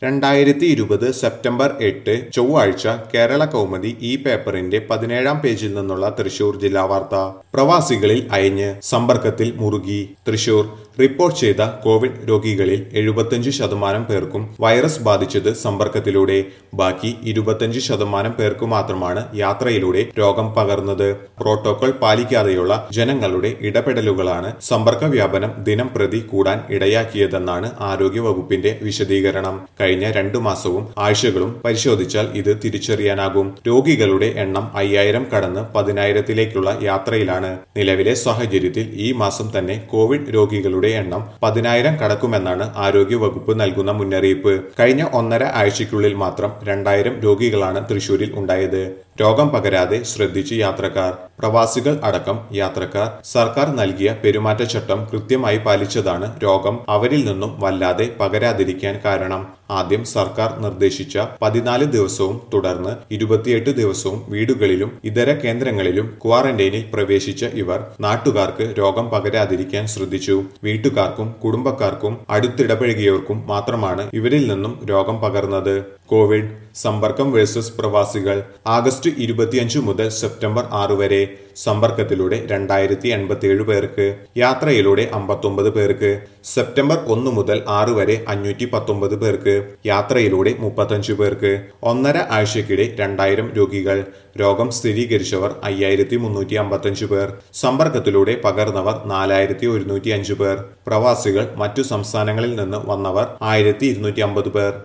രണ്ടായിരത്തി ഇരുപത് സെപ്റ്റംബർ എട്ട് ചൊവ്വാഴ്ച കേരള കൗമുദി ഈ പേപ്പറിന്റെ പതിനേഴാം പേജിൽ നിന്നുള്ള തൃശൂർ ജില്ലാ വാർത്ത പ്രവാസികളിൽ അയഞ്ഞ് സമ്പർക്കത്തിൽ മുറുകി തൃശൂർ റിപ്പോർട്ട് ചെയ്ത കോവിഡ് രോഗികളിൽ എഴുപത്തഞ്ച് ശതമാനം പേർക്കും വൈറസ് ബാധിച്ചത് സമ്പർക്കത്തിലൂടെ ബാക്കി ഇരുപത്തഞ്ച് ശതമാനം പേർക്ക് മാത്രമാണ് യാത്രയിലൂടെ രോഗം പകർന്നത് പ്രോട്ടോകോൾ പാലിക്കാതെയുള്ള ജനങ്ങളുടെ ഇടപെടലുകളാണ് സമ്പർക്ക വ്യാപനം ദിനം പ്രതി കൂടാൻ ഇടയാക്കിയതെന്നാണ് ആരോഗ്യ വകുപ്പിന്റെ വിശദീകരണം കഴിഞ്ഞ രണ്ടു മാസവും ആഴ്ചകളും പരിശോധിച്ചാൽ ഇത് തിരിച്ചറിയാനാകും രോഗികളുടെ എണ്ണം അയ്യായിരം കടന്ന് പതിനായിരത്തിലേക്കുള്ള യാത്രയിലാണ് നിലവിലെ സാഹചര്യത്തിൽ ഈ മാസം തന്നെ കോവിഡ് രോഗികളുടെ എണ്ണം പതിനായിരം കടക്കുമെന്നാണ് ആരോഗ്യ വകുപ്പ് നൽകുന്ന മുന്നറിയിപ്പ് കഴിഞ്ഞ ഒന്നര ആഴ്ചയ്ക്കുള്ളിൽ മാത്രം രണ്ടായിരം രോഗികളാണ് തൃശൂരിൽ ഉണ്ടായത് രോഗം പകരാതെ ശ്രദ്ധിച്ച് യാത്രക്കാർ പ്രവാസികൾ അടക്കം യാത്രക്കാർ സർക്കാർ നൽകിയ പെരുമാറ്റച്ചട്ടം കൃത്യമായി പാലിച്ചതാണ് രോഗം അവരിൽ നിന്നും വല്ലാതെ പകരാതിരിക്കാൻ കാരണം ആദ്യം സർക്കാർ നിർദ്ദേശിച്ച പതിനാല് ദിവസവും തുടർന്ന് ഇരുപത്തിയെട്ട് ദിവസവും വീടുകളിലും ഇതര കേന്ദ്രങ്ങളിലും ക്വാറന്റൈനിൽ പ്രവേശിച്ച ഇവർ നാട്ടുകാർക്ക് രോഗം പകരാതിരിക്കാൻ ശ്രദ്ധിച്ചു വീട്ടുകാർക്കും കുടുംബക്കാർക്കും അടുത്തിടപഴകിയവർക്കും മാത്രമാണ് ഇവരിൽ നിന്നും രോഗം പകർന്നത് കോവിഡ് സമ്പർക്കം വേഴ്സസ് പ്രവാസികൾ ആഗസ്റ്റ് ഇരുപത്തിയഞ്ച് മുതൽ സെപ്റ്റംബർ ആറ് വരെ സമ്പർക്കത്തിലൂടെ രണ്ടായിരത്തി എൺപത്തിയേഴ് പേർക്ക് യാത്രയിലൂടെ അമ്പത്തൊമ്പത് പേർക്ക് സെപ്റ്റംബർ ഒന്ന് മുതൽ ആറ് വരെ അഞ്ഞൂറ്റി പത്തൊമ്പത് പേർക്ക് യാത്രയിലൂടെ മുപ്പത്തഞ്ച് പേർക്ക് ഒന്നര ആഴ്ചക്കിടെ രണ്ടായിരം രോഗികൾ രോഗം സ്ഥിരീകരിച്ചവർ അയ്യായിരത്തി മുന്നൂറ്റി അമ്പത്തഞ്ച് പേർ സമ്പർക്കത്തിലൂടെ പകർന്നവർ നാലായിരത്തി ഒരുന്നൂറ്റി അഞ്ച് പേർ പ്രവാസികൾ മറ്റു സംസ്ഥാനങ്ങളിൽ നിന്ന് വന്നവർ ആയിരത്തി ഇരുന്നൂറ്റി അമ്പത് പേർ